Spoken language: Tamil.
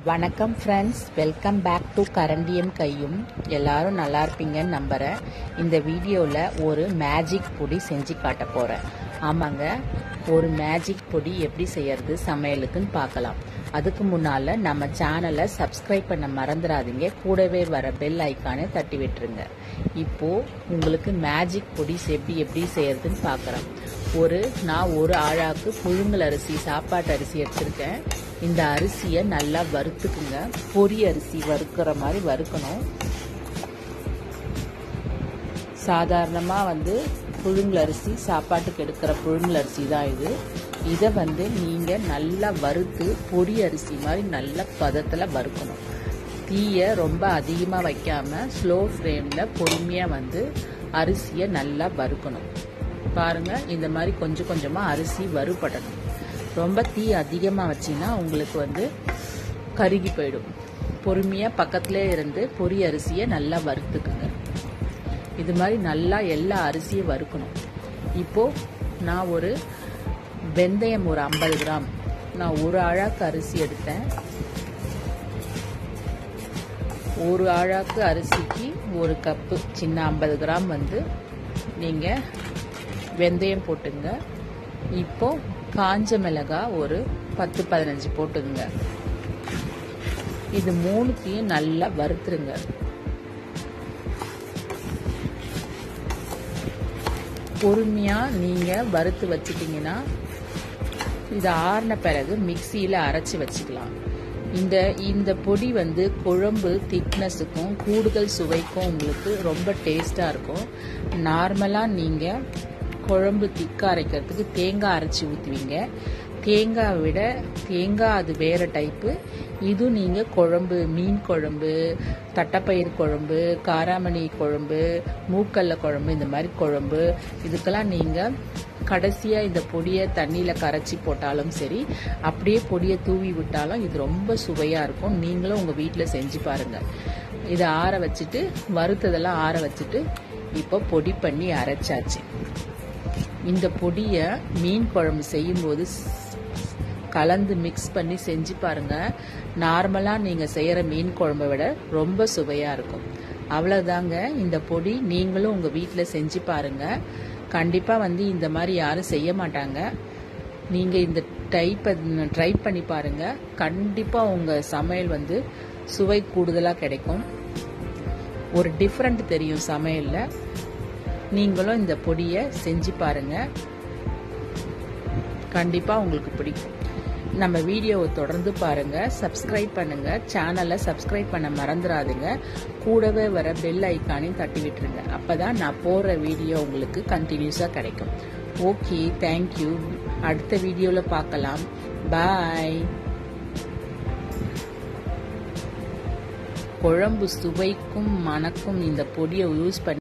வணக்கம் ஃப்ரெண்ட்ஸ் வெல்கம் பேக் டு கரண்டியம் கையும் எல்லாரும் நல்லா இருப்பீங்கன்னு நம்புகிறேன் இந்த வீடியோவில் ஒரு மேஜிக் பொடி செஞ்சு காட்ட போகிறேன் ஆமாங்க ஒரு மேஜிக் பொடி எப்படி செய்யறது சமையலுக்குன்னு பார்க்கலாம் அதுக்கு முன்னால் நம்ம சேனலை சப்ஸ்கிரைப் பண்ண மறந்துடாதீங்க கூடவே வர பெல் ஐக்கானை தட்டி விட்டுருங்க இப்போது உங்களுக்கு மேஜிக் பொடி எப்படி எப்படி செய்யறதுன்னு பார்க்குறோம் ஒரு நான் ஒரு ஆழாக்கு புழுங்கல் அரிசி சாப்பாட்டு அரிசி எடுத்திருக்கேன் இந்த அரிசியை நல்லா வறுத்துக்குங்க பொரி அரிசி வறுக்கிற மாதிரி வறுக்கணும் சாதாரணமாக வந்து புழுங்கல் அரிசி சாப்பாட்டுக்கு எடுக்கிற புழுங்கல் அரிசி தான் இது இதை வந்து நீங்கள் நல்லா வறுத்து பொரி அரிசி மாதிரி நல்ல பதத்தில் வறுக்கணும் தீயை ரொம்ப அதிகமாக வைக்காமல் ஸ்லோ ஃப்ளேமில் பொறுமையாக வந்து அரிசியை நல்லா வறுக்கணும் பாருங்கள் இந்த மாதிரி கொஞ்சம் கொஞ்சமாக அரிசி வறுபடணும் ரொம்ப தீ அதிகமாக வச்சிங்கன்னா உங்களுக்கு வந்து கருகி போயிடும் பொறுமையாக பக்கத்துலேயே இருந்து பொரி அரிசியை நல்லா வறுத்துக்குங்க இது மாதிரி நல்லா எல்லா அரிசியும் வறுக்கணும் இப்போது நான் ஒரு வெந்தயம் ஒரு ஐம்பது கிராம் நான் ஒரு அழாக்கு அரிசி எடுத்தேன் ஒரு அழாக்கு அரிசிக்கு ஒரு கப்பு சின்ன ஐம்பது கிராம் வந்து நீங்கள் வெந்தயம் போட்டுங்க இப்போ காஞ்ச மிளகாய் ஒரு பத்து பதினஞ்சு போட்டுங்க இது மூணுத்தையும் நல்லா வறுத்துருங்க பொறுமையாக நீங்கள் வறுத்து வச்சிட்டிங்கன்னா இது ஆறின பிறகு மிக்சியில் அரைச்சி வச்சுக்கலாம் இந்த இந்த பொடி வந்து குழம்பு திக்னஸுக்கும் கூடுதல் சுவைக்கும் உங்களுக்கு ரொம்ப டேஸ்ட்டாக இருக்கும் நார்மலாக நீங்கள் குழம்பு திக்க அரைக்கிறதுக்கு தேங்காய் அரைச்சி ஊற்றுவீங்க தேங்காய் விட தேங்காய் அது வேறு டைப்பு இது நீங்கள் குழம்பு மீன் குழம்பு தட்டைப்பயிர் குழம்பு காராமணி குழம்பு மூக்கல்ல குழம்பு இந்த மாதிரி குழம்பு இதுக்கெல்லாம் நீங்கள் கடைசியாக இந்த பொடியை தண்ணியில் கரைச்சி போட்டாலும் சரி அப்படியே பொடியை தூவி விட்டாலும் இது ரொம்ப சுவையாக இருக்கும் நீங்களும் உங்கள் வீட்டில் செஞ்சு பாருங்கள் இதை ஆற வச்சுட்டு வறுத்ததெல்லாம் ஆற வச்சுட்டு இப்போ பொடி பண்ணி அரைச்சாச்சு இந்த பொடியை மீன் குழம்பு செய்யும்போது கலந்து மிக்ஸ் பண்ணி செஞ்சு பாருங்க நார்மலாக நீங்கள் செய்கிற மீன் குழம்பை விட ரொம்ப சுவையாக இருக்கும் அவ்வளோதாங்க இந்த பொடி நீங்களும் உங்கள் வீட்டில் செஞ்சு பாருங்க கண்டிப்பாக வந்து இந்த மாதிரி யாரும் செய்ய மாட்டாங்க நீங்கள் இந்த டைப்பை ட்ரை பண்ணி பாருங்க கண்டிப்பாக உங்கள் சமையல் வந்து சுவை கூடுதலாக கிடைக்கும் ஒரு டிஃப்ரெண்ட் தெரியும் சமையலில் நீங்களும் இந்த பொடியை செஞ்சு பாருங்க கண்டிப்பாக உங்களுக்கு பிடிக்கும் நம்ம வீடியோவை தொடர்ந்து பாருங்க சப்ஸ்கிரைப் பண்ணுங்க சேனலை சப்ஸ்கிரைப் பண்ண மறந்துடாதீங்க கூடவே வர பெல் ஐக்கானையும் தட்டி விட்டுருங்க அப்பதான் நான் போடுற வீடியோ உங்களுக்கு கண்டினியூஸாக கிடைக்கும் ஓகே தேங்க்யூ அடுத்த வீடியோவில் பார்க்கலாம் பாய் குழம்பு சுவைக்கும் மணக்கும் இந்த பொடியை யூஸ் பண்ணி